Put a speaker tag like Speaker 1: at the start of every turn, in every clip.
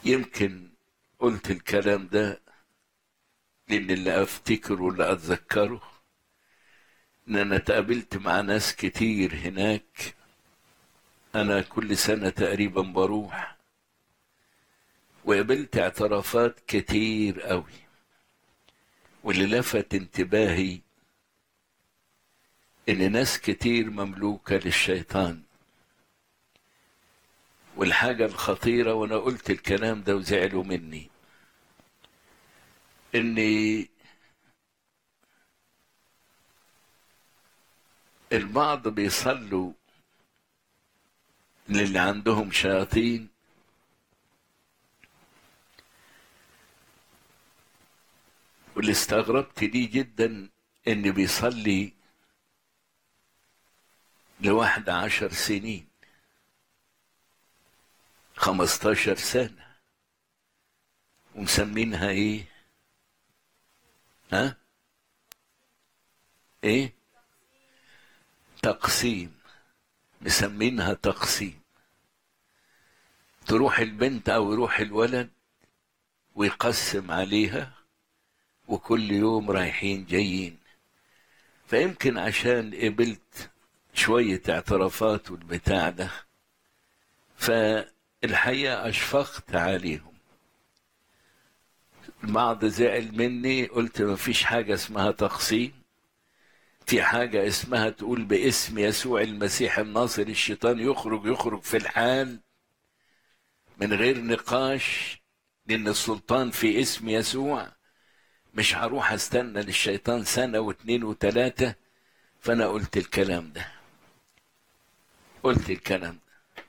Speaker 1: يمكن قلت الكلام ده لان اللي افتكره واللي اتذكره ان انا تقابلت مع ناس كتير هناك انا كل سنه تقريبا بروح وقابلت اعترافات كتير قوي واللي لفت انتباهي ان ناس كتير مملوكه للشيطان والحاجه الخطيره وانا قلت الكلام ده وزعلوا مني اني البعض بيصلوا للي عندهم شياطين واللي استغربت ليه جدا ان بيصلي لواحد عشر سنين خمستاشر سنة ومسمينها ايه ها ايه تقسيم مسمينها تقسيم تروح البنت او يروح الولد ويقسم عليها وكل يوم رايحين جايين فيمكن عشان قبلت شوية اعترافات والبتاع ده فالحقيقة أشفقت عليهم البعض زعل مني قلت ما فيش حاجة اسمها تقسيم في حاجة اسمها تقول باسم يسوع المسيح الناصر الشيطان يخرج يخرج في الحال من غير نقاش لأن السلطان في اسم يسوع مش هروح استنى للشيطان سنة واثنين وثلاثة فأنا قلت الكلام ده قلت الكلام ده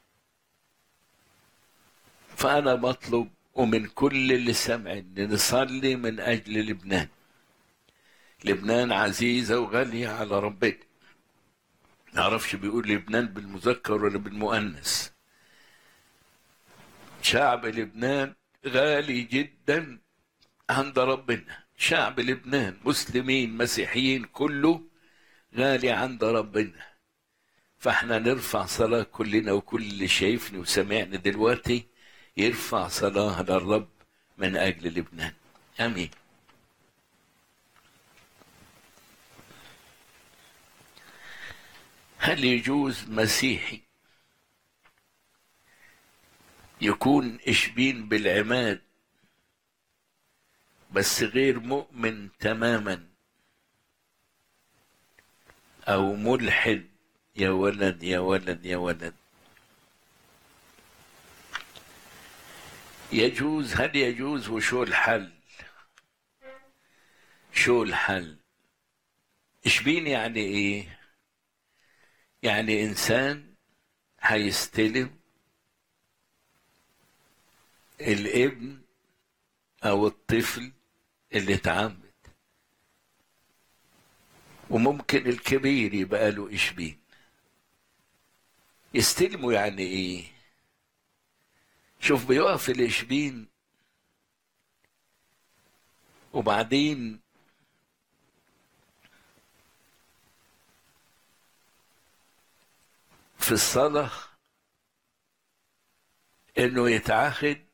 Speaker 1: فأنا بطلب ومن كل اللي سمع إن نصلي من أجل لبنان لبنان عزيزة وغالية على ربنا نعرفش بيقول لبنان بالمذكر ولا بالمؤنث شعب لبنان غالي جدا عند ربنا شعب لبنان مسلمين مسيحيين كله غالي عند ربنا فاحنا نرفع صلاة كلنا وكل اللي شايفني وسمعني دلوقتي يرفع صلاة للرب من أجل لبنان آمين هل يجوز مسيحي يكون إشبين بالعماد بس غير مؤمن تماما او ملحد يا ولد يا ولد يا ولد يجوز هل يجوز وشو الحل شو الحل اشبين يعني ايه يعني انسان هيستلم الابن او الطفل اللي اتعمد وممكن الكبير يبقى له إشبين يستلموا يعني إيه شوف بيقف الإشبين وبعدين في الصلاة إنه يتعهد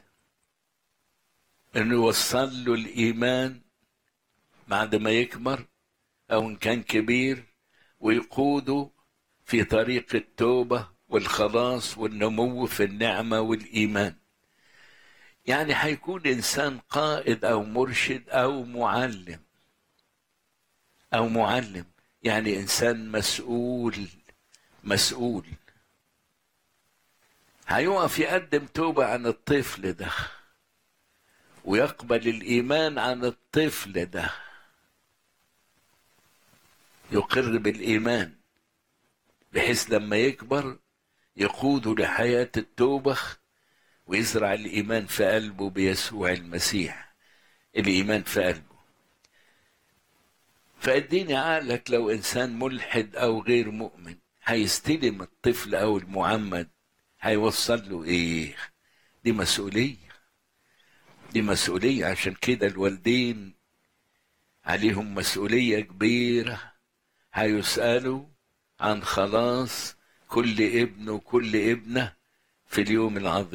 Speaker 1: إنه يوصل له الإيمان بعد ما يكبر أو إن كان كبير ويقوده في طريق التوبة والخلاص والنمو في النعمة والإيمان يعني هيكون إنسان قائد أو مرشد أو معلم أو معلم يعني إنسان مسؤول مسؤول هيقف يقدم توبة عن الطفل ده ويقبل الإيمان عن الطفل ده يقر بالإيمان بحيث لما يكبر يقوده لحياة التوبة ويزرع الإيمان في قلبه بيسوع المسيح الإيمان في قلبه فاديني عقلك لو إنسان ملحد أو غير مؤمن هيستلم الطفل أو المعمد هيوصل له إيه دي مسؤولية دي مسؤولية عشان كده الوالدين عليهم مسؤولية كبيرة هيسألوا عن خلاص كل ابن وكل ابنة في اليوم العظيم